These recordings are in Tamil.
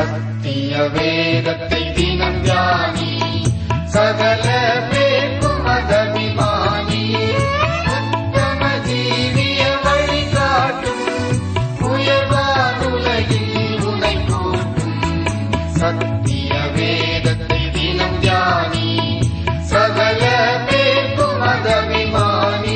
சத்திய வேதத்தை தினம் தியானி சகல பேர்க்கும் அதபிமானி உத்தம ஜீவிய வழிகாட்டும் உயர்வானுலகில் உனை கூட்டும் சத்திய வேதத்தை தினம் தியானி சகல பேர்க்கும் அதபிமானி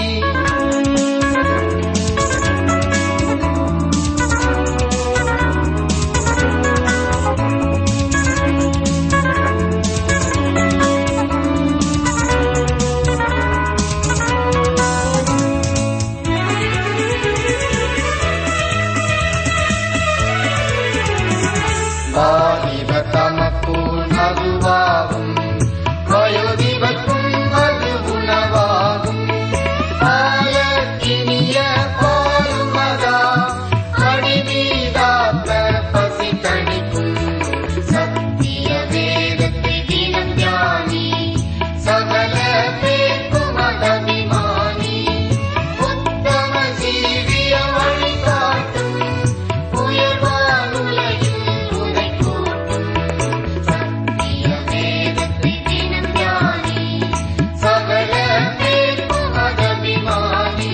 வாலிப தமக்குள் மதுவாகும் வயோதிபக்கும் அது உணவாகும் பாலக்கினிய பாலுமதா அடிமீதாத்த பசி தணிக்கும் சத்திய வேதத்தை தினம் தியானி சகல பேர்க்கும் அதபிமானி உத்தம ஜீவிய வழிகாட்டும் உயர்வானுலகில் உனை கூட்டும் சத்திய வேதத்தை தினம் தியானி சகல பேர்க்கும் அதபிமானி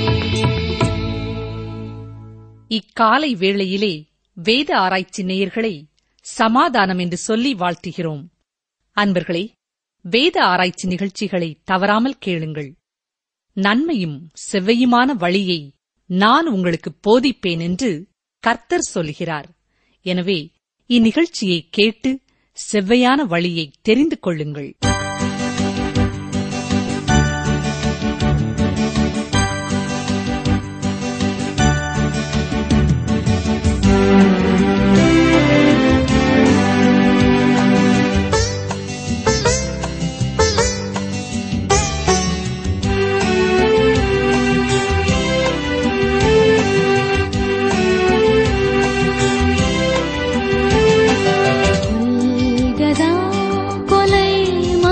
இக்காலை வேளையிலே வேத ஆராய்ச்சி நேயர்களை சமாதானம் என்று சொல்லி வாழ்த்துகிறோம் அன்பர்களே வேத ஆராய்ச்சி நிகழ்ச்சிகளை தவறாமல் கேளுங்கள் நன்மையும் செவ்வையுமான வழியை நான் உங்களுக்கு போதிப்பேன் என்று கர்த்தர் சொல்கிறார் எனவே இந்நிகழ்ச்சியை கேட்டு செவ்வையான வழியை தெரிந்து கொள்ளுங்கள் கொல்கதா கொலை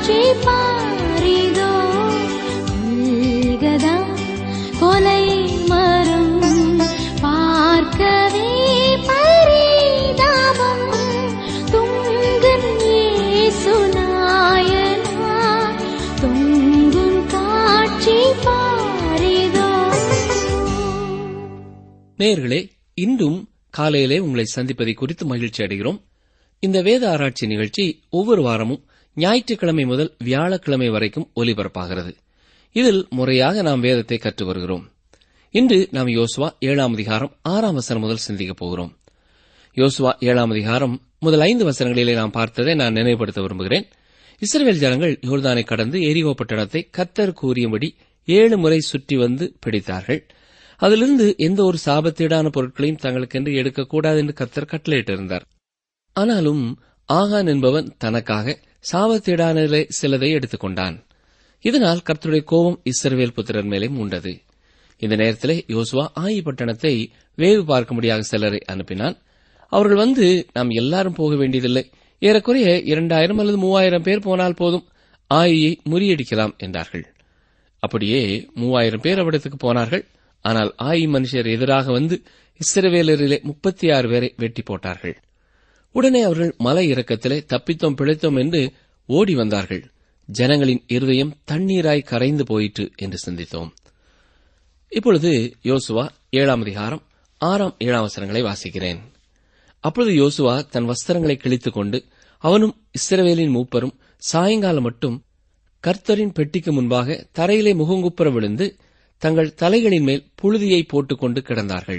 காட்சி பாரிதோ உல்கதா கொலை மரம் பார்க்கவே பரிதாபம் துங்கன் ஏசுநாயனா துங்கும் காட்சி பாரிதோ நேயர்களே இன்றும் காலையிலே உங்களை சந்திப்பதை குறித்து மகிழ்ச்சி அடைகிறோம் இந்த வேத ஆராய்ச்சி நிகழ்ச்சி ஒவ்வொரு வாரமும் ஞாயிற்றுக்கிழமை முதல் வியாழக்கிழமை வரைக்கும் ஒலிபரப்பாகிறது இதில் முறையாக நாம் வேதத்தை கற்று வருகிறோம் இன்று நாம் யோசுவா ஏழாம் அதிகாரம் ஆறாம் வசனம் முதல் சிந்திக்கப் போகிறோம் யோசுவா ஏழாம் அதிகாரம் முதல் ஐந்து வசனங்களிலே நாம் பார்த்ததை நான் நினைவுபடுத்த விரும்புகிறேன் இஸ்ரவேல் ஜனங்கள் யோர்தானை கடந்து எரிகோ பட்டணத்தை கத்தர் கூறியபடி ஏழு முறை சுற்றி வந்து பிடித்தார்கள் அதிலிருந்து எந்த ஒரு சாபத்தீடான பொருட்களையும் தங்களுக்கென்று எடுக்கக்கூடாது என்று கத்தர் கட்டளையிட்டிருந்தார் ஆனாலும் ஆகான் என்பவன் தனக்காக சாபத்தீடான சிலதை எடுத்துக்கொண்டான் இதனால் கர்த்தருடைய கோபம் இஸ்ரவேல் புத்திரர் மேலே மூண்டது இந்த நேரத்திலே யோசுவா ஆயி பட்டணத்தை வேவு பார்க்கும்படியாக சிலரை அனுப்பினான் அவர்கள் வந்து நாம் எல்லாரும் போக வேண்டியதில்லை ஏறக்குறைய இரண்டாயிரம் அல்லது மூவாயிரம் பேர் போனால் போதும் ஆயியை முறியடிக்கலாம் என்றார்கள் அப்படியே மூவாயிரம் பேர் அவ்விடத்துக்கு போனார்கள் ஆனால் ஆயி மனுஷர் எதிராக வந்து இஸ்ரவேலரிலே முப்பத்தி ஆறு பேரை வெட்டி போட்டார்கள் உடனே அவர்கள் மலை இறக்கத்திலே தப்பித்தோம் பிழைத்தோம் என்று ஓடி வந்தார்கள் ஜனங்களின் இருதயம் தண்ணீராய் கரைந்து போயிற்று என்று சிந்தித்தோம் இப்பொழுது யோசுவா ஏழாம் அதிகாரம் ஆறாம் ஏழாம் வசனங்களை வாசிக்கிறேன் அப்பொழுது யோசுவா தன் வஸ்திரங்களை கிழித்துக் கொண்டு அவனும் இஸ்ரவேலின் மூப்பரும் சாயங்காலம் மட்டும் கர்த்தரின் பெட்டிக்கு முன்பாக தரையிலே முகங்குப்புற விழுந்து தங்கள் தலைகளின் மேல் புழுதியை போட்டுக்கொண்டு கிடந்தார்கள்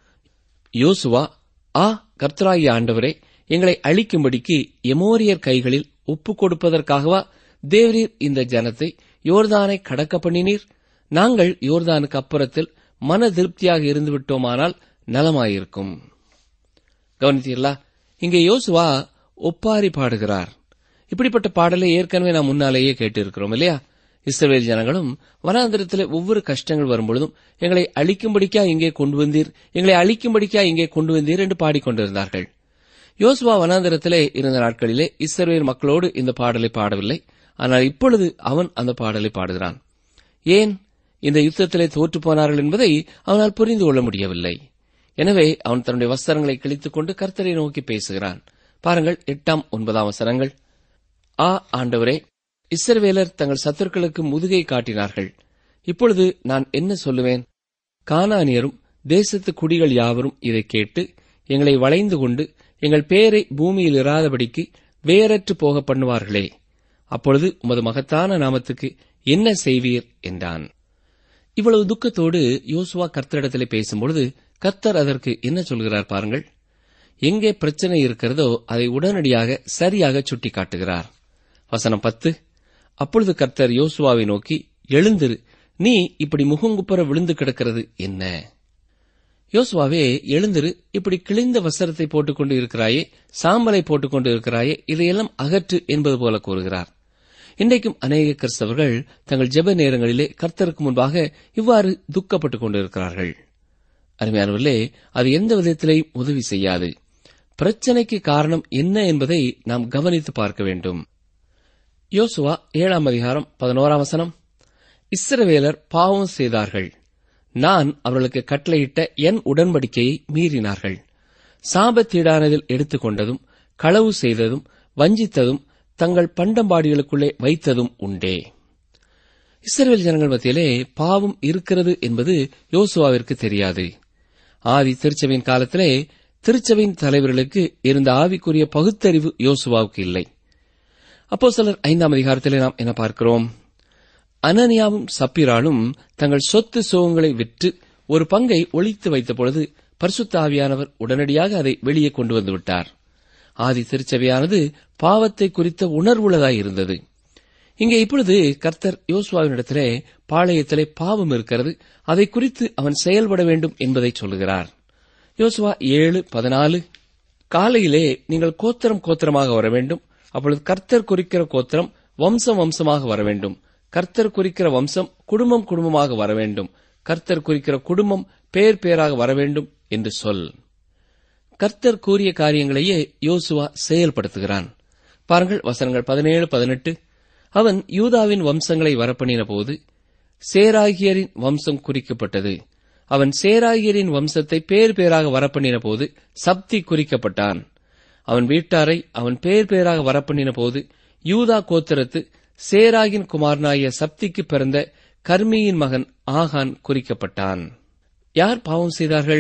யோசுவா ஆ கர்த்தராகிய ஆண்டவரே எங்களை அழிக்கும்படிக்கு எமோரியர் கைகளில் ஒப்புக் கொடுப்பதற்காகவா தேவரீர் இந்த ஜனத்தை யோர்தானை கடக்க பண்ணினீர் நாங்கள் யோர்தானுக்கு அப்புறத்தில் மன திருப்தியாக இருந்து விட்டோமானால் நலமாயிருக்கும் கவனித்தீர்களா இங்கே யோசுவா ஒப்பாரி பாடுகிறார் இப்படிப்பட்ட பாடலை ஏற்கனவே நாம் முன்னாலேயே கேட்டிருக்கிறோம் இல்லையா இஸ்ரவேல் ஜனங்களும் வனாந்திரத்திலே ஒவ்வொரு கஷ்டங்கள் வரும்பொழுதும் எங்களை அழிக்கும்படிக்கா இங்கே கொண்டு வந்தீர் எங்களை அழிக்கும்படிக்கா இங்கே கொண்டு வந்தீர் என்று பாடிக்கொண்டிருந்தார்கள் யோசுவா வனாந்திரத்திலே இருந்த நாட்களிலே இஸ்ரவேல் மக்களோடு இந்த பாடலை பாடவில்லை ஆனால் இப்பொழுது அவன் அந்த பாடலை பாடுகிறான் ஏன் இந்த யுத்தத்திலே தோற்று போனார்கள் என்பதை அவனால் புரிந்து கொள்ள முடியவில்லை எனவே அவன் தன்னுடைய வஸ்திரங்களை கிழித்துக் கொண்டு கர்த்தரை நோக்கி பேசுகிறான் பாருங்கள் எட்டாம் ஒன்பதாம் வசனங்கள் ஆ ஆண்டவரே இஸ்ரவேலர் தங்கள் சத்துருக்களுக்கு முதுகை காட்டினார்கள் இப்பொழுது நான் என்ன சொல்லுவேன் கானானியரும் தேசத்து குடிகள் யாவரும் இதை கேட்டு எங்களை வளைந்து கொண்டு எங்கள் பேரை பூமியில் இராதபடிக்கு வேறற்று போக பண்ணுவார்களே அப்பொழுது உமது மகத்தான நாமத்துக்கு என்ன செய்வீர் என்றான் இவ்வளவு துக்கத்தோடு யோசுவா கர்த்தரிடத்திலே பேசும்பொழுது கர்த்தர் அதற்கு என்ன சொல்கிறார் பாருங்கள் எங்கே பிரச்சனை இருக்கிறதோ அதை உடனடியாக சரியாக சுட்டிக்காட்டுகிறார் வசனம் பத்து அப்பொழுது கர்த்தர் யோசுவாவை நோக்கி எழுந்திரு நீ இப்படி முகங்குப்புற விழுந்து கிடக்கிறது என்ன யோசுவாவே எழுந்திரு இப்படி கிழிந்த வஸ்திரத்தை போட்டுக்கொண்டு இருக்கிறாயே சாம்பலை போட்டுக்கொண்டு இருக்கிறாயே இதையெல்லாம் அகற்று என்பது போல கூறுகிறார் இன்றைக்கும் அநேக கிறிஸ்தவர்கள் தங்கள் ஜெப நேரங்களிலே கர்த்தருக்கு முன்பாக இவ்வாறு துக்கப்பட்டுக் கொண்டிருக்கிறார்கள் அருமையானவர்களே அது எந்த விதத்திலேயும் உதவி செய்யாது பிரச்சனைக்கு காரணம் என்ன என்பதை நாம் கவனித்து பார்க்க வேண்டும் யோசுவா ஏழாம் அதிகாரம் பதினோராம் வசனம் இஸ்ரவேலர் பாவம் செய்தார்கள் நான் அவர்களுக்கு கட்டளையிட்ட என் உடன்படிக்கையை மீறினார்கள் சாபத்தீடானதில் எடுத்துக்கொண்டதும் களவு செய்ததும் வஞ்சித்ததும் தங்கள் பண்டம்பாடிகளுக்குள்ளே வைத்ததும் உண்டே இஸ்ரவேல் ஜனங்கள் மத்தியிலே பாவம் இருக்கிறது என்பது யோசுவாவிற்கு தெரியாது ஆதி திருச்சபையின் காலத்திலே திருச்சபையின் தலைவர்களுக்கு இருந்த ஆவிக்குரிய பகுத்தறிவு யோசுவாவுக்கு இல்லை அப்போ சிலர் ஐந்தாம் அதிகாரத்திலே நாம் என்ன பார்க்கிறோம் அனனியாவும் சப்பிராலும் தங்கள் சொத்து சுகங்களை விற்று ஒரு பங்கை ஒழித்து வைத்த பொழுது பரிசுத்த ஆவியானவர் உடனடியாக அதை வெளியே கொண்டு வந்து விட்டார் ஆதி திருச்சபையானது பாவத்தை குறித்த உணர்வுள்ளதாய் இருந்தது இங்கே இப்பொழுது கர்த்தர் யோசுவாவினிடத்திலே பாளையத்திலே பாவம் இருக்கிறது அதை குறித்து அவன் செயல்பட வேண்டும் என்பதை சொல்லுகிறார் யோசுவா ஏழு பதினாலு காலையிலே நீங்கள் கோத்திரம் கோத்திரமாக வர வேண்டும் அப்பொழுது கர்த்தர் குறிக்கிற கோத்திரம் வம்சம் வம்சமாக வர வேண்டும் கர்த்தர் குறிக்கிற வம்சம் குடும்பம் குடும்பமாக வர வேண்டும் கர்த்தர் குறிக்கிற குடும்பம் பேர் பேராக வர வேண்டும் என்று சொல் கர்த்தர் கூறிய காரியங்களையே யோசுவா செயல்படுத்துகிறான் பாருங்கள் வசனங்கள் பதினேழு பதினெட்டு அவன் யூதாவின் வம்சங்களை வரப்பண்ணின போது சேராகியரின் வம்சம் குறிக்கப்பட்டது அவன் சேராகியரின் வம்சத்தை பேர் பேராக வரப்பண்ணின போது சப்தி குறிக்கப்பட்டான் அவன் வீட்டாரை அவன் பேர் பேராக வரப்பண்ணின போது யூதா கோத்திரத்து சேராகின் குமாரனாகிய சப்திக்கு பிறந்த கர்மியின் மகன் ஆகான் குறிக்கப்பட்டான் யார் பாவம் செய்தார்கள்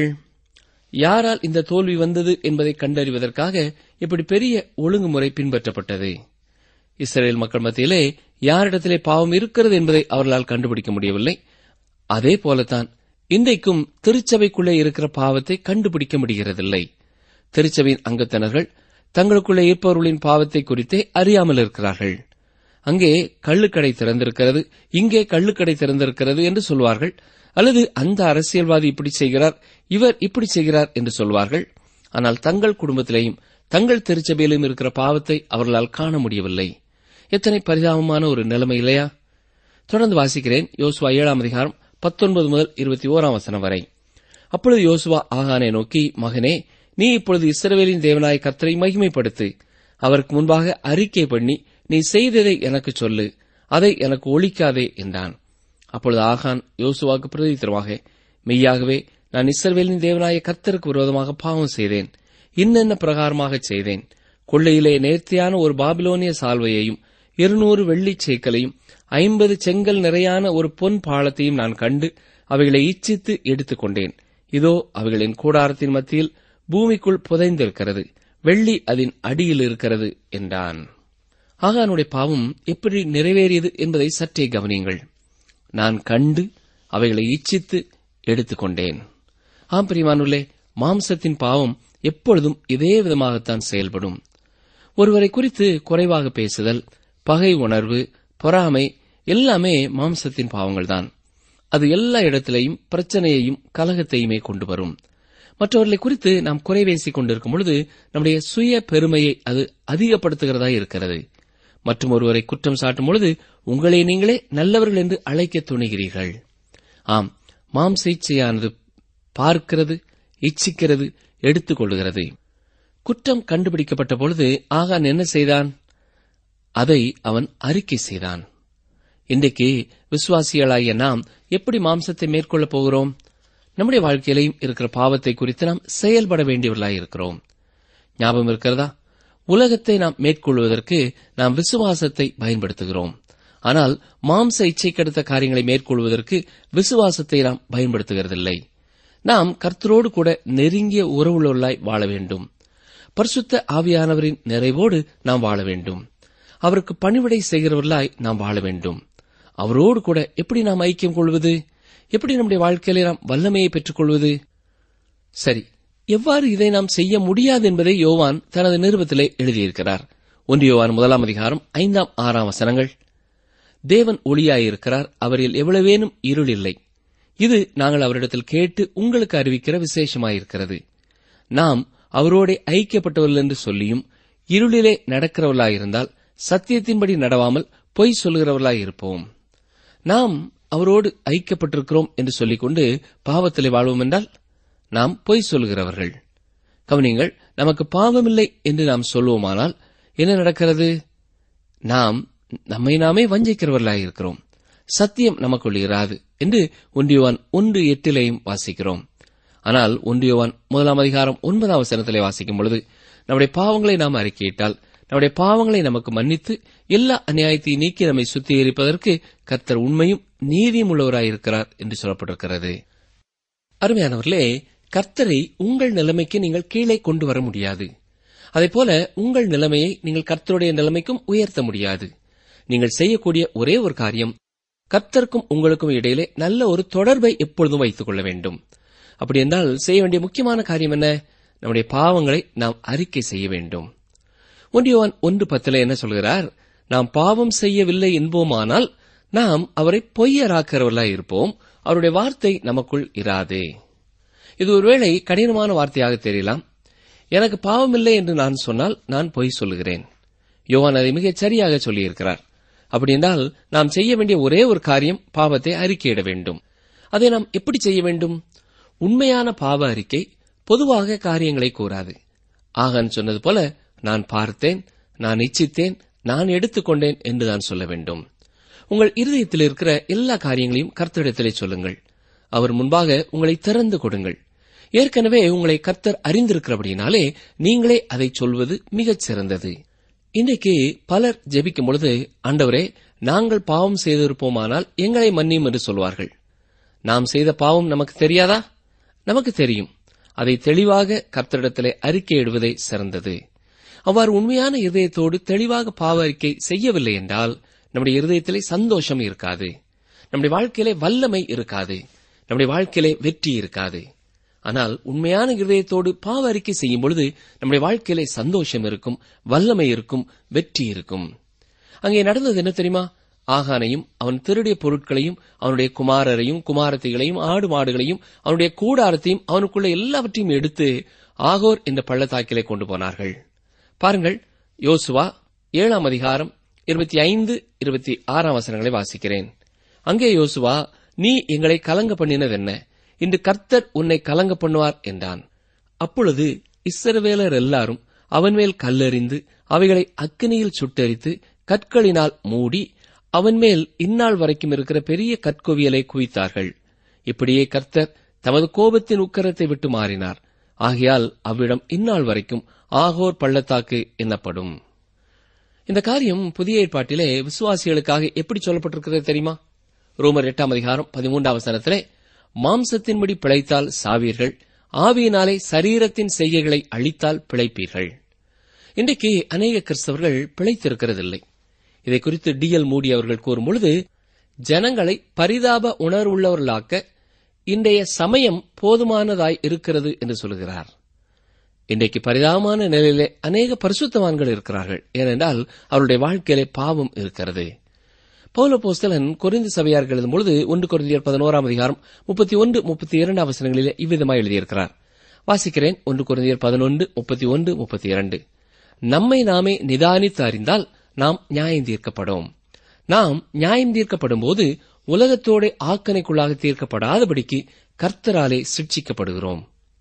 யாரால் இந்த தோல்வி வந்தது என்பதை கண்டறிவதற்காக இப்படி பெரிய ஒழுங்குமுறை பின்பற்றப்பட்டது இஸ்ரேல் மக்கள் மத்தியிலே யாரிடத்திலே பாவம் இருக்கிறது என்பதை அவர்களால் கண்டுபிடிக்க முடியவில்லை அதே போலத்தான் இன்றைக்கும் திருச்சபைக்குள்ளே இருக்கிற பாவத்தை கண்டுபிடிக்க முடிகிறதில்லை திருச்சபையின் அங்கத்தினர்கள் தங்களுக்குள்ளே இருப்பவர்களின் பாவத்தை குறித்தே அறியாமல் இருக்கிறார்கள் அங்கே கள்ளுக்கடை திறந்திருக்கிறது இங்கே கள்ளுக்கடை திறந்திருக்கிறது என்று சொல்வார்கள் அல்லது அந்த அரசியல்வாதி இப்படி செய்கிறார் இவர் இப்படி செய்கிறார் என்று சொல்வார்கள் ஆனால் தங்கள் குடும்பத்திலேயும் தங்கள் திருச்சபையிலும் இருக்கிற பாவத்தை அவர்களால் காண முடியவில்லை எத்தனை பரிதாபமான ஒரு நிலைமை இல்லையா தொடர்ந்து வாசிக்கிறேன் யோசுவா ஏழாம் அதிகாரம் பத்தொன்பது முதல் இருபத்தி ஓராம் வசனம் வரை அப்பொழுது யோசுவா ஆகானை நோக்கி மகனே நீ இப்பொழுது இஸ்ரவேலின் தேவனாய் கர்த்தரை மகிமைப்படுத்து அவருக்கு முன்பாக அறிக்கை பண்ணி நீ செய்ததை எனக்கு சொல்லு அதை எனக்கு ஒழிக்காதே என்றான் அப்பொழுது ஆகான் யோசுவாக்கு பிரதித்திரமாக மெய்யாகவே நான் இஸ்ரவேலின் தேவனாய கர்த்தருக்கு விரோதமாக பாவம் செய்தேன் இன்னென்ன பிரகாரமாகச் செய்தேன் கொள்ளையிலே நேர்த்தியான ஒரு பாபிலோனிய சால்வையையும் இருநூறு வெள்ளிச் சேக்கலையும் ஐம்பது செங்கல் நிறையான ஒரு பொன் பாலத்தையும் நான் கண்டு அவைகளை இச்சித்து எடுத்துக்கொண்டேன் இதோ அவைகளின் கூடாரத்தின் மத்தியில் பூமிக்குள் புதைந்திருக்கிறது வெள்ளி அதன் அடியில் இருக்கிறது என்றான் ஆகானுடைய பாவம் எப்படி நிறைவேறியது என்பதை சற்றே கவனியுங்கள் நான் கண்டு அவைகளை இச்சித்து எடுத்துக்கொண்டேன் ஆம் பிரிமானுள்ளே மாம்சத்தின் பாவம் எப்பொழுதும் இதே விதமாகத்தான் செயல்படும் ஒருவரை குறித்து குறைவாக பேசுதல் பகை உணர்வு பொறாமை எல்லாமே மாம்சத்தின் பாவங்கள்தான் அது எல்லா இடத்திலேயும் பிரச்சனையையும் கலகத்தையுமே கொண்டு வரும் மற்றவர்களை குறித்து நாம் குறை பேசிக் கொண்டிருக்கும் பொழுது நம்முடைய சுய பெருமையை அது அதிகப்படுத்துகிறதா இருக்கிறது மற்றும் ஒருவரை குற்றம் சாட்டும் பொழுது உங்களை நீங்களே நல்லவர்கள் என்று அழைக்க துணிகிறீர்கள் ஆம் மாம்ச இச்சையானது பார்க்கிறது இச்சிக்கிறது எடுத்துக்கொள்கிறது குற்றம் கண்டுபிடிக்கப்பட்ட பொழுது ஆகான் என்ன செய்தான் அதை அவன் அறிக்கை செய்தான் இன்றைக்கு விசுவாசிகளாகிய நாம் எப்படி மாம்சத்தை மேற்கொள்ளப் போகிறோம் நம்முடைய வாழ்க்கையிலையும் இருக்கிற பாவத்தை குறித்து நாம் செயல்பட வேண்டியவர்களாய் இருக்கிறோம் ஞாபகம் இருக்கிறதா உலகத்தை நாம் மேற்கொள்வதற்கு நாம் விசுவாசத்தை பயன்படுத்துகிறோம் ஆனால் மாம்ச இச்சை கெடுத்த காரியங்களை மேற்கொள்வதற்கு விசுவாசத்தை நாம் பயன்படுத்துகிறதில்லை நாம் கர்த்தரோடு கூட நெருங்கிய உறவுள்ளவர்களாய் வாழ வேண்டும் பரிசுத்த ஆவியானவரின் நிறைவோடு நாம் வாழ வேண்டும் அவருக்கு பணிவிடை செய்கிறவர்களாய் நாம் வாழ வேண்டும் அவரோடு கூட எப்படி நாம் ஐக்கியம் கொள்வது எப்படி நம்முடைய வாழ்க்கையிலே நாம் வல்லமையை பெற்றுக் கொள்வது சரி எவ்வாறு இதை நாம் செய்ய முடியாது என்பதை யோவான் தனது நிருபத்திலே எழுதியிருக்கிறார் ஒன்று யோவான் முதலாம் அதிகாரம் ஐந்தாம் ஆறாம் வசனங்கள் தேவன் ஒளியாயிருக்கிறார் அவரில் எவ்வளவேனும் இருள் இல்லை இது நாங்கள் அவரிடத்தில் கேட்டு உங்களுக்கு அறிவிக்கிற விசேஷமாயிருக்கிறது நாம் அவரோட ஐக்கியப்பட்டவர்கள் என்று சொல்லியும் இருளிலே நடக்கிறவர்களாயிருந்தால் சத்தியத்தின்படி நடவாமல் பொய் சொல்கிறவர்களாயிருப்போம் நாம் அவரோடு ஐக்கியப்பட்டிருக்கிறோம் என்று சொல்லிக்கொண்டு பாவத்திலே வாழ்வோம் என்றால் நாம் பொய் சொல்கிறவர்கள் கவனிங்கள் நமக்கு பாவமில்லை என்று நாம் சொல்வோமானால் என்ன நடக்கிறது நாம் நம்மை நாமே வஞ்சிக்கிறவர்களாயிருக்கிறோம் சத்தியம் நமக்குள் இராது என்று ஒன்றியவான் ஒன்று எட்டிலையும் வாசிக்கிறோம் ஆனால் ஒன்றியவான் முதலாம் அதிகாரம் ஒன்பதாம் வசனத்திலே வாசிக்கும் பொழுது நம்முடைய பாவங்களை நாம் அறிக்கையிட்டால் நம்முடைய பாவங்களை நமக்கு மன்னித்து எல்லா அநியாயத்தையும் நீக்கி நம்மை சுத்திகரிப்பதற்கு கர்த்தர் உண்மையும் நீதியும் உள்ளவராயிருக்கிறார் என்று சொல்லப்பட்டிருக்கிறது அருமையானவர்களே கர்த்தரை உங்கள் நிலைமைக்கு நீங்கள் கீழே கொண்டு வர முடியாது அதேபோல உங்கள் நிலைமையை நீங்கள் கர்த்தருடைய நிலைமைக்கும் உயர்த்த முடியாது நீங்கள் செய்யக்கூடிய ஒரே ஒரு காரியம் கர்த்தருக்கும் உங்களுக்கும் இடையிலே நல்ல ஒரு தொடர்பை எப்பொழுதும் வைத்துக் கொள்ள வேண்டும் அப்படி என்றால் செய்ய வேண்டிய முக்கியமான காரியம் என்ன நம்முடைய பாவங்களை நாம் அறிக்கை செய்ய வேண்டும் ஒன்றியவான் ஒன்று பத்தில என்ன சொல்கிறார் நாம் பாவம் செய்யவில்லை என்போமானால் நாம் அவரை பொய்யராக்கிறவர்களாய் இருப்போம் அவருடைய வார்த்தை நமக்குள் இராதே இது ஒருவேளை கடினமான வார்த்தையாக தெரியலாம் எனக்கு பாவமில்லை என்று நான் சொன்னால் நான் பொய் சொல்லுகிறேன் யோவான் அதை மிகச் சரியாக சொல்லியிருக்கிறார் அப்படி என்றால் நாம் செய்ய வேண்டிய ஒரே ஒரு காரியம் பாவத்தை அறிக்கையிட வேண்டும் அதை நாம் எப்படி செய்ய வேண்டும் உண்மையான பாவ அறிக்கை பொதுவாக காரியங்களை கூறாது ஆகன் சொன்னது போல நான் பார்த்தேன் நான் இச்சித்தேன் நான் எடுத்துக்கொண்டேன் என்றுதான் சொல்ல வேண்டும் உங்கள் இருதயத்தில் இருக்கிற எல்லா காரியங்களையும் கர்த்தரிடத்திலே சொல்லுங்கள் அவர் முன்பாக உங்களை திறந்து கொடுங்கள் ஏற்கனவே உங்களை கர்த்தர் அறிந்திருக்கிறபடினாலே நீங்களே அதை சொல்வது மிகச் சிறந்தது இன்றைக்கு பலர் ஜெபிக்கும் பொழுது ஆண்டவரே நாங்கள் பாவம் செய்திருப்போமானால் எங்களை மன்னியும் என்று சொல்வார்கள் நாம் செய்த பாவம் நமக்கு தெரியாதா நமக்கு தெரியும் அதை தெளிவாக கர்த்தரிடத்திலே அறிக்கையிடுவதே சிறந்தது அவ்வாறு உண்மையான இருதயத்தோடு தெளிவாக பாவ அறிக்கை செய்யவில்லை என்றால் நம்முடைய இருதயத்திலே சந்தோஷம் இருக்காது நம்முடைய வாழ்க்கையிலே வல்லமை இருக்காது நம்முடைய வாழ்க்கையிலே வெற்றி இருக்காது ஆனால் உண்மையான இருதயத்தோடு பாவ அறிக்கை செய்யும் பொழுது நம்முடைய வாழ்க்கையிலே சந்தோஷம் இருக்கும் வல்லமை இருக்கும் வெற்றி இருக்கும் அங்கே நடந்தது என்ன தெரியுமா ஆகானையும் அவன் திருடிய பொருட்களையும் அவனுடைய குமாரரையும் குமாரத்திகளையும் ஆடு மாடுகளையும் அவனுடைய கூடாரத்தையும் அவனுக்குள்ள எல்லாவற்றையும் எடுத்து ஆகோர் என்ற பள்ளத்தாக்கிலே கொண்டு போனார்கள் பாருங்கள் யோசுவா ஏழாம் அதிகாரம் இருபத்தி ஐந்து இருபத்தி ஆறாம் வசனங்களை வாசிக்கிறேன் அங்கே யோசுவா நீ எங்களை கலங்க பண்ணினது என்ன இன்று கர்த்தர் உன்னை கலங்க பண்ணுவார் என்றான் அப்பொழுது இஸ்ரவேலர் எல்லாரும் அவன் மேல் கல்லெறிந்து அவைகளை அக்கினியில் சுட்டெரித்து கற்களினால் மூடி அவன் மேல் இந்நாள் வரைக்கும் இருக்கிற பெரிய கற்குவியலை குவித்தார்கள் இப்படியே கர்த்தர் தமது கோபத்தின் உக்கரத்தை விட்டு மாறினார் ஆகையால் அவ்விடம் இந்நாள் வரைக்கும் ஆகோர் பள்ளத்தாக்கு என்னப்படும் இந்த காரியம் புதிய ஏற்பாட்டிலே விசுவாசிகளுக்காக எப்படி சொல்லப்பட்டிருக்கிறது தெரியுமா ரோமர் எட்டாம் அதிகாரம் பதிமூன்றாம் வசனத்திலே மாம்சத்தின்படி பிழைத்தால் சாவீர்கள் ஆவியினாலே சரீரத்தின் செய்கைகளை அழித்தால் பிழைப்பீர்கள் இன்றைக்கு அநேக கிறிஸ்தவர்கள் பிழைத்திருக்கிறதில்லை இதை குறித்து டி எல் மூடி அவர்கள் கூறும் பொழுது ஜனங்களை பரிதாப உணர்வுள்ளவர்களாக்க இன்றைய சமயம் போதுமானதாய் இருக்கிறது என்று சொல்கிறார் இன்றைக்கு பரிதாபமான நிலையிலே அநேக பரிசுத்தவான்கள் இருக்கிறார்கள் ஏனென்றால் அவருடைய வாழ்க்கையிலே பாவம் இருக்கிறது பௌல போஸ்தலன் கொரிந்து சபையாருக்கு எழுதும் பொழுது ஒன்று கொரிந்தியர் பதினோராம் அதிகாரம் முப்பத்தி ஒன்று முப்பத்தி இரண்டு அவசரங்களிலே இவ்விதமாய் எழுதியிருக்கிறார் வாசிக்கிறேன் ஒன்று கொரிந்தியர் பதினொன்று முப்பத்தி ஒன்று முப்பத்தி இரண்டு நம்மை நாமே நிதானித்து அறிந்தால் நாம் நியாயம் தீர்க்கப்படும் நாம் நியாயம் தீர்க்கப்படும் போது உலகத்தோட ஆக்கணைக்குள்ளாக தீர்க்கப்படாதபடிக்கு கர்த்தராலே சிக்ஷிக்கப்படுகிறோம்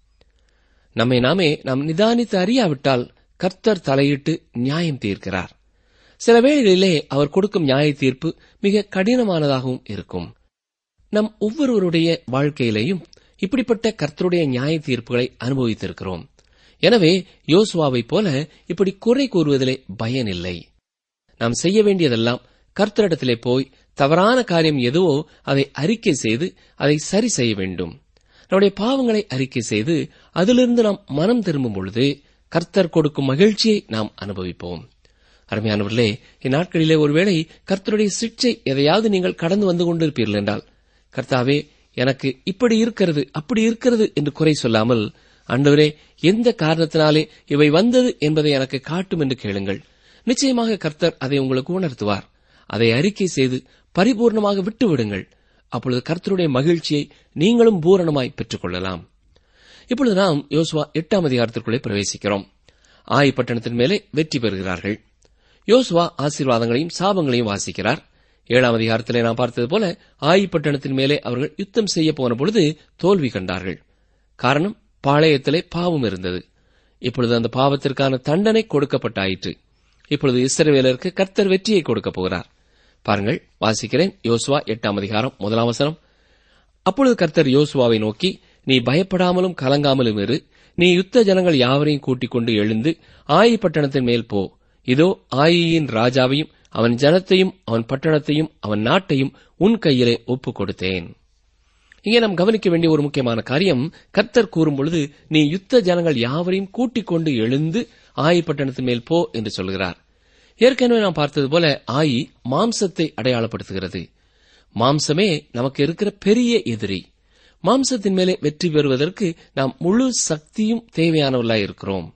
நம்மை நாமே நாம் நிதானித்து அறியாவிட்டால் கர்த்தர் தலையிட்டு நியாயம் தீர்க்கிறார் சில வேளைகளிலே அவர் கொடுக்கும் நியாய தீர்ப்பு மிக கடினமானதாகவும் இருக்கும் நம் ஒவ்வொருவருடைய வாழ்க்கையிலேயும் இப்படிப்பட்ட கர்த்தருடைய நியாய தீர்ப்புகளை அனுபவித்திருக்கிறோம் எனவே யோசுவாவைப் போல இப்படி குறை கூறுவதிலே பயனில்லை நாம் செய்ய வேண்டியதெல்லாம் கர்த்தரிடத்திலே போய் தவறான காரியம் எதுவோ அதை அறிக்கை செய்து அதை சரி செய்ய வேண்டும் நம்முடைய பாவங்களை அறிக்கை செய்து அதிலிருந்து நாம் மனம் திரும்பும் பொழுது கர்த்தர் கொடுக்கும் மகிழ்ச்சியை நாம் அனுபவிப்போம் அருமையானவர்களே இந்நாட்களிலே ஒருவேளை கர்த்தருடைய சிக்ஷை எதையாவது நீங்கள் கடந்து வந்து கொண்டிருப்பீர்கள் என்றால் கர்த்தாவே எனக்கு இப்படி இருக்கிறது அப்படி இருக்கிறது என்று குறை சொல்லாமல் ஆண்டவரே எந்த காரணத்தினாலே இவை வந்தது என்பதை எனக்கு காட்டும் என்று கேளுங்கள் நிச்சயமாக கர்த்தர் அதை உங்களுக்கு உணர்த்துவார் அதை அறிக்கை செய்து பரிபூர்ணமாக விட்டு விடுங்கள் அப்பொழுது கர்த்தருடைய மகிழ்ச்சியை நீங்களும் பூரணமாய் பெற்றுக் கொள்ளலாம் இப்பொழுது நாம் யோசுவா எட்டாம் அதிகாரத்திற்குள்ளே பிரவேசிக்கிறோம் ஆய் பட்டணத்தின் மேலே வெற்றி பெறுகிறார்கள் யோசுவா ஆசீர்வாதங்களையும் சாபங்களையும் வாசிக்கிறார் ஏழாம் அதிகாரத்திலே நாம் பார்த்தது போல ஆய் பட்டணத்தின் மேலே அவர்கள் யுத்தம் செய்ய போன பொழுது தோல்வி கண்டார்கள் காரணம் பாளையத்திலே பாவம் இருந்தது இப்பொழுது அந்த பாவத்திற்கான தண்டனை கொடுக்கப்பட்டாயிற்று இப்பொழுது இஸ்ரவேலருக்கு கர்த்தர் வெற்றியை கொடுக்கப் போகிறார் பாருங்கள் வாசிக்கிறேன் யோசுவா எட்டாம் அதிகாரம் முதலாம் வசனம் அப்பொழுது கர்த்தர் யோசுவாவை நோக்கி நீ பயப்படாமலும் கலங்காமலும் இரு நீ யுத்த ஜனங்கள் யாவரையும் கூட்டிக் கொண்டு எழுந்து ஆயி பட்டணத்தின் மேல் போ இதோ ஆயியின் ராஜாவையும் அவன் ஜனத்தையும் அவன் பட்டணத்தையும் அவன் நாட்டையும் உன் கையிலே ஒப்புக் கொடுத்தேன் இங்கே நாம் கவனிக்க வேண்டிய ஒரு முக்கியமான காரியம் கர்த்தர் கூறும் பொழுது நீ யுத்த ஜனங்கள் யாவரையும் கூட்டிக் கொண்டு எழுந்து ஆயி பட்டணத்தின் மேல் போ என்று சொல்கிறார் ஏற்கனவே நாம் பார்த்தது போல ஆயி மாம்சத்தை அடையாளப்படுத்துகிறது மாம்சமே நமக்கு இருக்கிற பெரிய எதிரி மாம்சத்தின் மேலே வெற்றி பெறுவதற்கு நாம் முழு சக்தியும் தேவையானவர்களாய் இருக்கிறோம்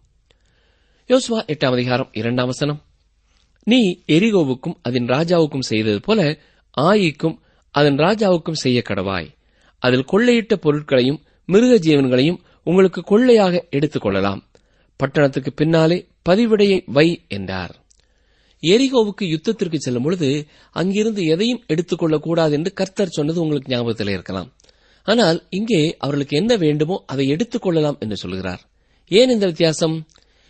யோசுவா எட்டாம் அதிகாரம் இரண்டாம் வசனம் நீ எரிகோவுக்கும் அதன் ராஜாவுக்கும் செய்தது போல ஆயிக்கும் அதன் ராஜாவுக்கும் செய்ய கடவாய் அதில் கொள்ளையிட்ட பொருட்களையும் மிருக ஜீவன்களையும் உங்களுக்கு கொள்ளையாக எடுத்துக் கொள்ளலாம் பட்டணத்துக்கு பின்னாலே பதிவிடையை வை என்றார் எரிகோவுக்கு யுத்தத்திற்கு செல்லும் பொழுது அங்கிருந்து எதையும் எடுத்துக்கொள்ளக் கூடாது என்று கர்த்தர் சொன்னது உங்களுக்கு ஞாபகத்தில் இருக்கலாம் ஆனால் இங்கே அவர்களுக்கு என்ன வேண்டுமோ அதை எடுத்துக் கொள்ளலாம் என்று சொல்கிறார் ஏன் இந்த வித்தியாசம்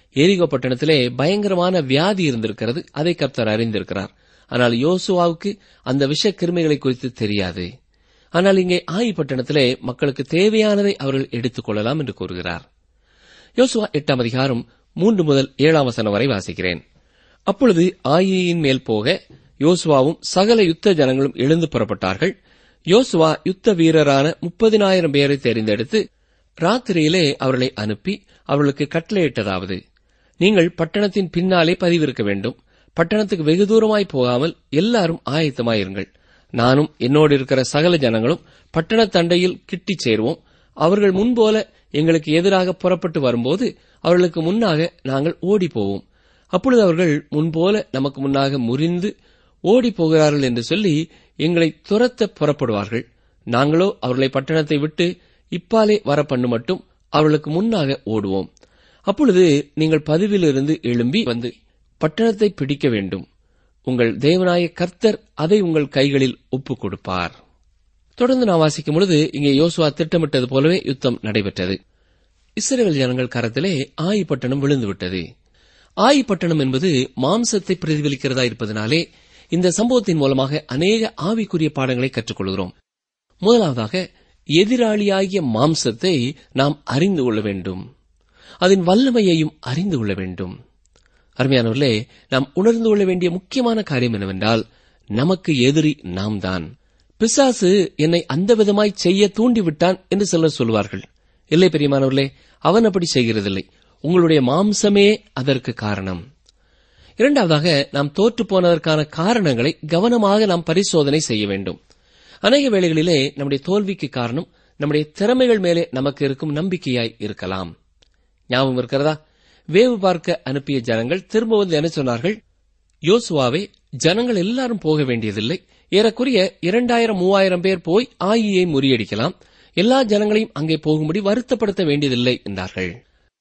எரிகோ பட்டணத்திலே பயங்கரமான வியாதி இருந்திருக்கிறது அதை கர்த்தர் அறிந்திருக்கிறார் ஆனால் யோசுவாவுக்கு அந்த விஷ கிருமிகளை குறித்து தெரியாது ஆனால் இங்கே ஆயி பட்டணத்திலே மக்களுக்கு தேவையானதை அவர்கள் எடுத்துக் கொள்ளலாம் என்று கூறுகிறார் யோசுவா எட்டாம் அதிகாரம் மூன்று முதல் ஏழாம் வசனம் வரை வாசிக்கிறேன் அப்பொழுது ஆயியின் மேல் போக யோசுவாவும் சகல யுத்த ஜனங்களும் எழுந்து புறப்பட்டார்கள் யோசுவா யுத்த வீரரான முப்பதினாயிரம் பேரை தெரிந்தெடுத்து ராத்திரியிலே அவர்களை அனுப்பி அவர்களுக்கு கட்டளையிட்டதாவது நீங்கள் பட்டணத்தின் பின்னாலே பதிவிருக்க வேண்டும் பட்டணத்துக்கு வெகு தூரமாய் போகாமல் எல்லாரும் ஆயத்தமாயிருங்கள் நானும் என்னோடு இருக்கிற சகல ஜனங்களும் பட்டண தண்டையில் கிட்டிச் சேருவோம் அவர்கள் முன்போல எங்களுக்கு எதிராக புறப்பட்டு வரும்போது அவர்களுக்கு முன்னாக நாங்கள் ஓடிப் போவோம் அப்பொழுது அவர்கள் முன்போல நமக்கு முன்னாக முறிந்து ஓடிப் போகிறார்கள் என்று சொல்லி எங்களை துரத்த புறப்படுவார்கள் நாங்களோ அவர்களை பட்டணத்தை விட்டு இப்பாலே வர பண்ணு மட்டும் அவர்களுக்கு முன்னாக ஓடுவோம் அப்பொழுது நீங்கள் பதிவிலிருந்து எழும்பி வந்து பட்டணத்தை பிடிக்க வேண்டும் உங்கள் தேவனாய கர்த்தர் அதை உங்கள் கைகளில் ஒப்புக் கொடுப்பார் தொடர்ந்து நான் வாசிக்கும் பொழுது இங்கே யோசுவா திட்டமிட்டது போலவே யுத்தம் நடைபெற்றது இஸ்ரேல் ஜனங்கள் கரத்திலே ஆயி பட்டணம் விழுந்துவிட்டது ஆயி பட்டணம் என்பது மாம்சத்தை பிரதிபலிக்கிறதா இருப்பதனாலே இந்த சம்பவத்தின் மூலமாக அநேக ஆவிக்குரிய பாடங்களை கற்றுக்கொள்கிறோம் முதலாவதாக எதிராளியாகிய மாம்சத்தை நாம் அறிந்து கொள்ள வேண்டும் அதன் வல்லமையையும் அறிந்து கொள்ள வேண்டும் அருமையானவர்களே நாம் உணர்ந்து கொள்ள வேண்டிய முக்கியமான காரியம் என்னவென்றால் நமக்கு எதிரி நாம் தான் பிசாசு என்னை அந்த விதமாய் செய்ய தூண்டிவிட்டான் என்று சிலர் சொல்வார்கள் இல்லை பெரியமானவர்களே அவன் அப்படி செய்கிறதில்லை உங்களுடைய மாம்சமே அதற்கு காரணம் இரண்டாவதாக நாம் தோற்று போனதற்கான காரணங்களை கவனமாக நாம் பரிசோதனை செய்ய வேண்டும் அநேக வேளைகளிலே நம்முடைய தோல்விக்கு காரணம் நம்முடைய திறமைகள் மேலே நமக்கு இருக்கும் நம்பிக்கையாய் இருக்கலாம் ஞாபகம் இருக்கிறதா வேவு பார்க்க அனுப்பிய ஜனங்கள் திரும்ப வந்து என்ன சொன்னார்கள் யோசுவாவே ஜனங்கள் எல்லாரும் போக வேண்டியதில்லை ஏறக்குறைய இரண்டாயிரம் மூவாயிரம் பேர் போய் ஆயியை முறியடிக்கலாம் எல்லா ஜனங்களையும் அங்கே போகும்படி வருத்தப்படுத்த வேண்டியதில்லை என்றார்கள்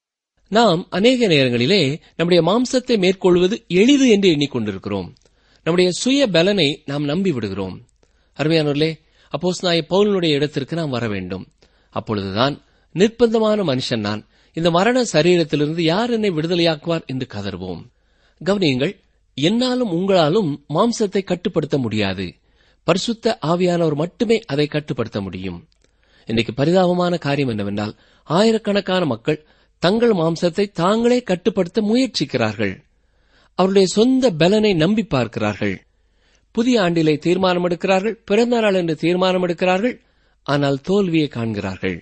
நாம் அநேக நேரங்களிலே நம்முடைய மாம்சத்தை மேற்கொள்வது எளிது என்று எண்ணிக்கொண்டிருக்கிறோம் நம்முடைய சுய பலனை நாம் நம்பி விடுகிறோம் அருமையானவர்களே அப்போஸ் நாய பவுலனுடைய இடத்திற்கு நாம் வர வேண்டும் அப்பொழுதுதான் நிர்பந்தமான மனுஷன் நான் இந்த மரண சரீரத்திலிருந்து யார் என்னை விடுதலையாக்குவார் என்று கதறுவோம் கவனியுங்கள் என்னாலும் உங்களாலும் மாம்சத்தை கட்டுப்படுத்த முடியாது பரிசுத்த ஆவியானவர் மட்டுமே அதை கட்டுப்படுத்த முடியும் இன்னைக்கு பரிதாபமான காரியம் என்னவென்றால் ஆயிரக்கணக்கான மக்கள் தங்கள் மாம்சத்தை தாங்களே கட்டுப்படுத்த முயற்சிக்கிறார்கள் அவருடைய சொந்த பலனை நம்பி பார்க்கிறார்கள் புதிய ஆண்டிலே தீர்மானம் எடுக்கிறார்கள் பிறந்த நாள் என்று தீர்மானம் எடுக்கிறார்கள் ஆனால் தோல்வியை காண்கிறார்கள்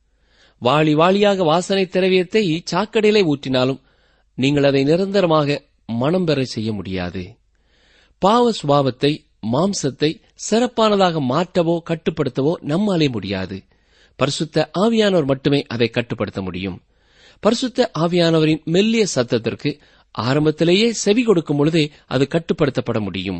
வாளி வாளியாக வாசனை திரவியத்தை சாக்கடையிலே ஊற்றினாலும் நீங்கள் அதை நிரந்தரமாக மனம் பெற செய்ய முடியாது பாவ சுபாவத்தை மாம்சத்தை சிறப்பானதாக மாற்றவோ கட்டுப்படுத்தவோ நம்மாலே முடியாது பரிசுத்த ஆவியானவர் மட்டுமே அதை கட்டுப்படுத்த முடியும் பரிசுத்த ஆவியானவரின் மெல்லிய சத்தத்திற்கு ஆரம்பத்திலேயே செவி கொடுக்கும் பொழுதே அது கட்டுப்படுத்தப்பட முடியும்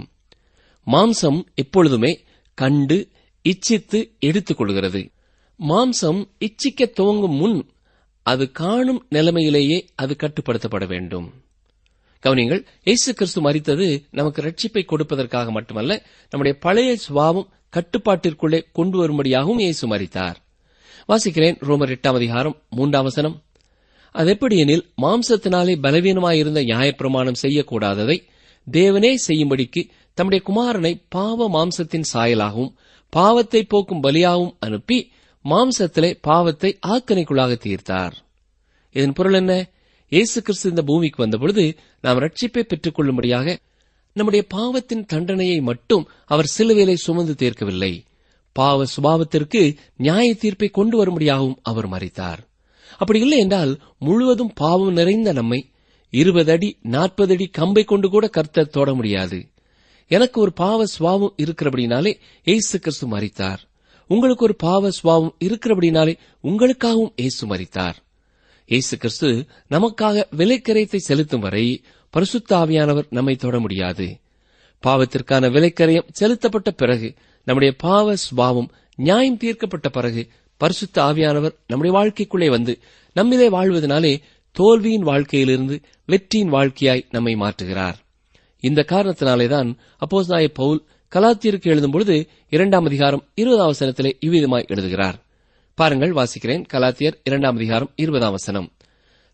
மாம்சம் எப்பொழுதுமே கண்டு இச்சித்து எடுத்துக் கொள்கிறது மாம்சம் இச்சிக்க துவங்கும் முன் அது காணும் நிலைமையிலேயே அது கட்டுப்படுத்தப்பட வேண்டும் கவனிங்கள் இயேசு கிறிஸ்து மறித்தது நமக்கு ரட்சிப்பை கொடுப்பதற்காக மட்டுமல்ல நம்முடைய பழைய சுபாவம் கட்டுப்பாட்டிற்குள்ளே கொண்டு வரும்படியாகவும் இயேசு மறித்தார் வாசிக்கிறேன் ரோமர் எட்டாம் அதிகாரம் மூன்றாம் வசனம் அது எப்படி எனில் மாம்சத்தினாலே பலவீனமாயிருந்த நியாயப்பிரமாணம் செய்யக்கூடாததை தேவனே செய்யும்படிக்கு தம்முடைய குமாரனை பாவ மாம்சத்தின் சாயலாகவும் பாவத்தை போக்கும் பலியாகவும் அனுப்பி மாம்சத்திலே பாவத்தை ஆக்கனைக்குள்ளாக தீர்த்தார் இதன் பொருள் என்ன இயேசு கிறிஸ்து இந்த பூமிக்கு வந்தபொழுது நாம் ரட்சிப்பை பெற்றுக் கொள்ளும்படியாக நம்முடைய பாவத்தின் தண்டனையை மட்டும் அவர் சிலுவையிலே சுமந்து தீர்க்கவில்லை பாவ சுபாவத்திற்கு நியாய தீர்ப்பை கொண்டு வரும்படியாகவும் அவர் மறித்தார் அப்படி இல்லை என்றால் முழுவதும் பாவம் நிறைந்த நம்மை இருபது அடி நாற்பது அடி கம்பை கொண்டு கூட கர்த்தர் தொட முடியாது எனக்கு ஒரு பாவ சுவாவம் இருக்கிறபடினாலே ஏசு கிறிஸ்து மறித்தார் உங்களுக்கு ஒரு பாவ சுவாவம் இருக்கிறபடினாலே உங்களுக்காகவும் ஏசு மறித்தார் இயேசு கிறிஸ்து நமக்காக விலைக்கரையத்தை செலுத்தும் வரை பரிசுத்த ஆவியானவர் நம்மை தொட முடியாது பாவத்திற்கான விலைக்கரையம் செலுத்தப்பட்ட பிறகு நம்முடைய பாவ சுபாவம் நியாயம் தீர்க்கப்பட்ட பிறகு பரிசுத்த ஆவியானவர் நம்முடைய வாழ்க்கைக்குள்ளே வந்து நம்மிலே வாழ்வதனாலே தோல்வியின் வாழ்க்கையிலிருந்து வெற்றியின் வாழ்க்கையாய் நம்மை மாற்றுகிறார் இந்த காரணத்தினாலேதான் அப்போஸ் நாய பவுல் கலாத்தியருக்கு எழுதும் பொழுது இரண்டாம் அதிகாரம் இருபதாம் வசனத்திலே இவ்விதமாய் எழுதுகிறார் பாருங்கள் வாசிக்கிறேன் கலாத்தியர் இரண்டாம் அதிகாரம் இருபதாம் வசனம்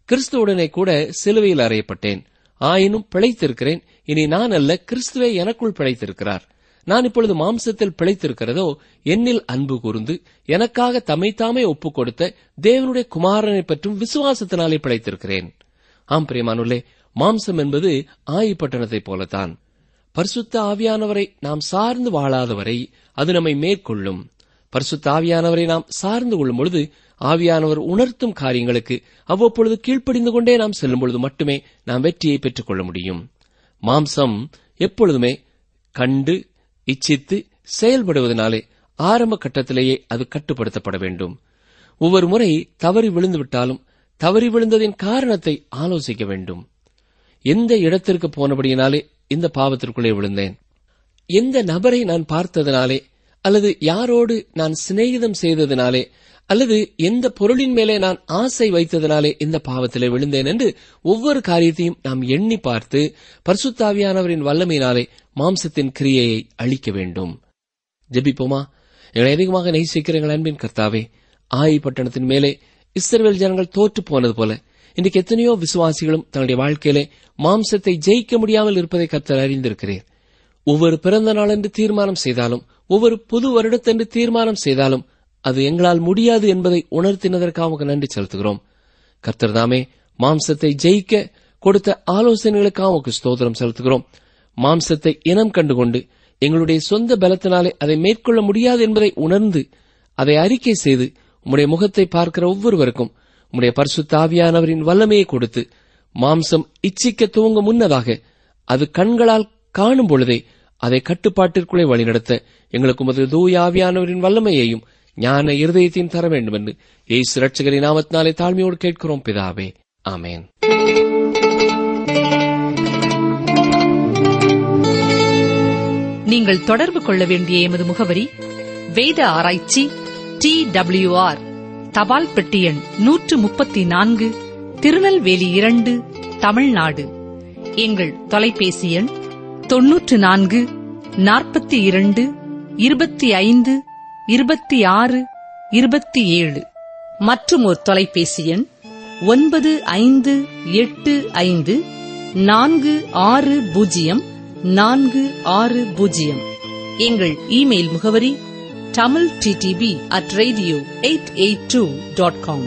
கிறிஸ்துவுடனே கூட சிலுவையில் அறையப்பட்டேன் ஆயினும் பிழைத்திருக்கிறேன் இனி நான் அல்ல கிறிஸ்துவே எனக்குள் பிழைத்திருக்கிறார் நான் இப்பொழுது மாம்சத்தில் பிழைத்திருக்கிறதோ என்னில் அன்பு கூர்ந்து எனக்காக தம்மைத்தாமே ஒப்புக் கொடுத்த தேவனுடைய குமாரனை பற்றும் விசுவாசத்தினாலே பிழைத்திருக்கிறேன் ஆம் பிரியமானுள்ளே மாம்சம் என்பது ஆயிப்பட்டணத்தைப் போலத்தான் பரிசுத்த ஆவியானவரை நாம் சார்ந்து வாழாதவரை அது நம்மை மேற்கொள்ளும் பரிசுத்த ஆவியானவரை நாம் சார்ந்து கொள்ளும் பொழுது ஆவியானவர் உணர்த்தும் காரியங்களுக்கு அவ்வப்பொழுது கீழ்ப்படிந்து கொண்டே நாம் செல்லும் பொழுது மட்டுமே நாம் வெற்றியை பெற்றுக் கொள்ள முடியும் மாம்சம் எப்பொழுதுமே கண்டு இச்சித்து செயல்படுவதனாலே ஆரம்ப கட்டத்திலேயே அது கட்டுப்படுத்தப்பட வேண்டும் ஒவ்வொரு முறை தவறி விழுந்து விட்டாலும் தவறி விழுந்ததின் காரணத்தை ஆலோசிக்க வேண்டும் எந்த இடத்திற்கு போனபடியினாலே இந்த பாவத்திற்குள்ளே விழுந்தேன் எந்த நபரை நான் பார்த்ததனாலே அல்லது யாரோடு நான் சிநேகிதம் செய்ததினாலே அல்லது எந்த பொருளின் மேலே நான் ஆசை வைத்ததினாலே இந்த பாவத்திலே விழுந்தேன் என்று ஒவ்வொரு காரியத்தையும் நாம் எண்ணி பார்த்து பரிசுத்தாவியானவரின் வல்லமையினாலே மாம்சத்தின் கிரியையை அழிக்க வேண்டும் ஜெபிப்போமா எங்களை அதிகமாக நேசிக்கிற எங்கள் அன்பின் கர்த்தாவே ஆயி பட்டணத்தின் மேலே இஸ்ரவேல் ஜனங்கள் தோற்று போனது போல இன்றைக்கு எத்தனையோ விசுவாசிகளும் தன்னுடைய வாழ்க்கையிலே மாம்சத்தை ஜெயிக்க முடியாமல் இருப்பதை கர்த்தர் அறிந்திருக்கிறேன் ஒவ்வொரு பிறந்த நாள் என்று தீர்மானம் செய்தாலும் ஒவ்வொரு புது வருடத்தென்று தீர்மானம் செய்தாலும் அது எங்களால் முடியாது என்பதை உணர்த்தினதற்காக உமக்கு நன்றி செலுத்துகிறோம் கர்த்தர் தாமே மாம்சத்தை ஜெயிக்க கொடுத்த ஆலோசனைகளுக்காக உமக்கு ஸ்தோத்திரம் செலுத்துகிறோம் மாம்சத்தை இனம் கண்டுகொண்டு எங்களுடைய சொந்த பலத்தினாலே அதை மேற்கொள்ள முடியாது என்பதை உணர்ந்து அதை அறிக்கை செய்து உம்முடைய முகத்தை பார்க்கிற ஒவ்வொருவருக்கும் உம்முடைய பரிசுத்த ஆவியானவரின் வல்லமையை கொடுத்து மாம்சம் இச்சிக்க துவங்க முன்னதாக அது கண்களால் காணும் பொழுதே அதை கட்டுப்பாட்டிற்குள்ளே வழிநடத்த எங்களுக்கு உமது தூய ஆவியானவரின் வல்லமையையும் ஞான இருதயத்தையும் தர வேண்டும் என்று ஏசு ரட்சகரின் நாமத்தினாலே தாழ்மையோடு கேட்கிறோம் பிதாவே ஆமேன் நீங்கள் தொடர்பு கொள்ள வேண்டிய எமது முகவரி வேத ஆராய்ச்சி டி ஆர் தபால் பெட்டி எண் நூற்று முப்பத்தி நான்கு திருநெல்வேலி இரண்டு தமிழ்நாடு எங்கள் தொலைபேசி எண் தொன்னூற்று நான்கு நாற்பத்தி இரண்டு இருபத்தி ஐந்து இருபத்தி ஆறு இருபத்தி ஏழு மற்றும் ஒரு தொலைபேசி எண் ஒன்பது ஐந்து எட்டு ஐந்து நான்கு ஆறு பூஜ்ஜியம் நான்கு ஆறு பூஜ்ஜியம் எங்கள் இமெயில் முகவரி Tamil TDP at radio eight eight two dot com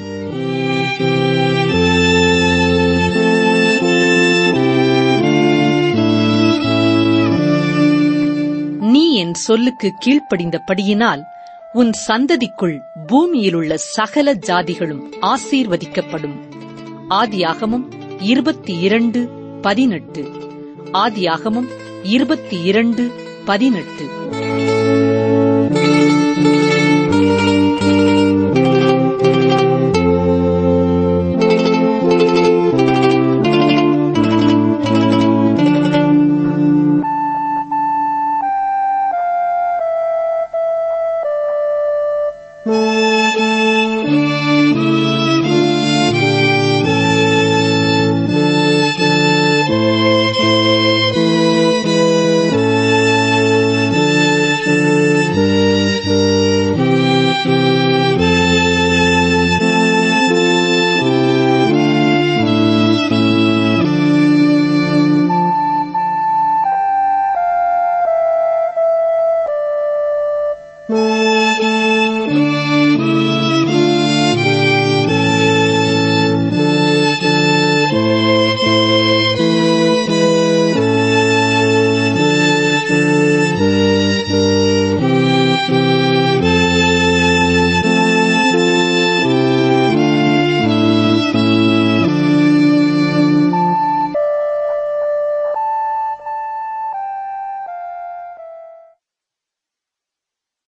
நீ என் சொல்லுக்கு கீழ்ப்படிந்தபடியினால் உன் சந்ததிக்குள் பூமியிலுள்ள சகல ஜாதிகளும் ஆசீர்வதிக்கப்படும் ஆதியாகமம் இருபத்தி இரண்டு பதினெட்டு ஆதியாகமம் இருபத்தி இரண்டு பதினெட்டு